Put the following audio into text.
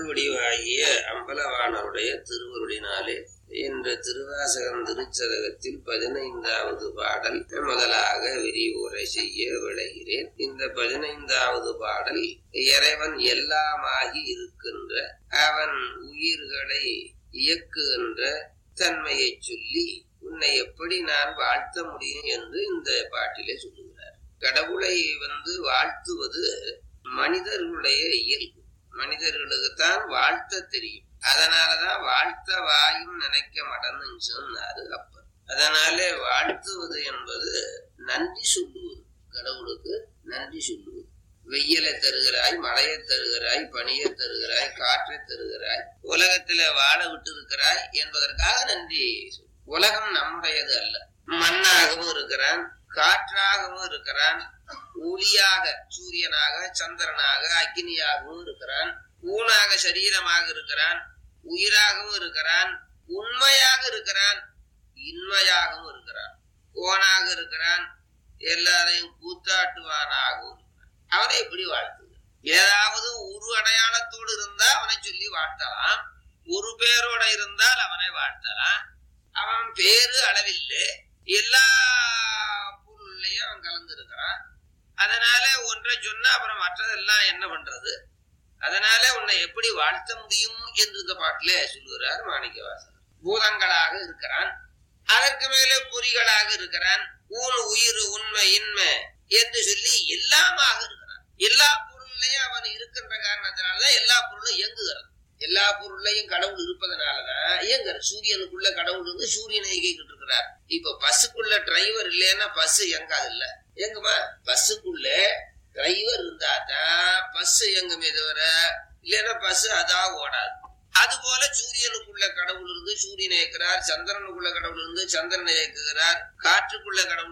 வடிவாகிய அம்பலவாணருடைய திருவருளினாலே என்ற திருவாசகம் திருச்சதகத்தில் பதினைந்தாவது பாடல் முதலாக விரிவுரை செய்ய விளைகிறேன் இந்த பதினைந்தாவது பாடல் இறைவன் எல்லாமாகி இருக்கின்ற அவன் உயிர்களை இயக்குகின்ற தன்மையை சொல்லி உன்னை எப்படி நான் வாழ்த்த முடியும் என்று இந்த பாட்டிலே சொல்லுகிறார் கடவுளை வந்து வாழ்த்துவது மனிதர்களுடைய இயல்பு மனிதர்களுக்கு தான் வாழ்த்த தெரியும் அதனாலதான் வாழ்த்த வாயும் நினைக்க மடன்னு சொன்னாரு அப்பர் அதனாலே வாழ்த்துவது என்பது நன்றி சொல்லுவது கடவுளுக்கு நன்றி சொல்லுவது வெயிலை தருகிறாய் மழையை தருகிறாய் பனியை தருகிறாய் காற்றை தருகிறாய் உலகத்தில வாழ விட்டு இருக்கிறாய் என்பதற்காக நன்றி சொல்லு. உலகம் நம்முடையது அல்ல மண்ணாகவும் இருக்கிறான் காற்றாகவும் இருக்கிறான் ஒளியாக சூரியனாக சந்திரனாக அக்னியாகவும் இருக்கிறான் ஊனாக சரீரமாக இருக்கிறான் உயிராகவும் இருக்கிறான் உண்மையாக இருக்கிறான் இன்மையாகவும் இருக்கிறான் கோனாக இருக்கிறான் எல்லாரையும் கூத்தாட்டுவானாகவும் இருக்கிறான் அவனை எப்படி வாழ்த்துது ஏதாவது ஒரு அடையாளத்தோடு இருந்தா அவனை சொல்லி வாழ்த்தலாம் ஒரு பேரோட இருந்தால் அவனை வாழ்த்தலாம் அவன் பேரு அளவில்லை எல்லா பொருள்லயும் அவன் கலந்து இருக்கிறான் அதனால ஒன்றை சொன்னா அப்புறம் மற்றதெல்லாம் என்ன பண்றது அதனால உன்னை எப்படி வாழ்த்த முடியும் என்று இந்த பாட்டில சொல்லுகிறார் மாணிக்கவாசகர் பூதங்களாக இருக்கிறான் அதற்கு மேலே பொறிகளாக இருக்கிறான் ஊன் உயிர் உண்மை இன்மை என்று சொல்லி எல்லாமாக இருக்கிறான் எல்லா பொருள்லையும் அவன் இருக்கின்ற காரணத்தினாலதான் எல்லா பொருளும் இயங்குகிறது எல்லா பொருள்லையும் கடவுள் இருப்பதனாலதான் இயங்குற சூரியனுக்குள்ள கடவுள் இருந்து சூரியனை இயக்கிட்டு இருக்கிறார் இப்ப பஸ்ஸுக்குள்ள டிரைவர் இல்லைன்னா பஸ் இயங்காது இல்ல எங்குமா பஸ்ஸுக்குள்ள டிரைவர் இருந்தா தான் பஸ் இயங்குமே தவிர இல்லைன்னா பஸ் அதான் ஓடாது அது போல சூரியனுக்குள்ள கடவுள் இருந்து சூரியனை இயக்குறார் சந்திரனுக்குள்ள கடவுள் இருந்து சந்திரனை இயக்குகிறார் காற்றுக்குள்ள கடவுள்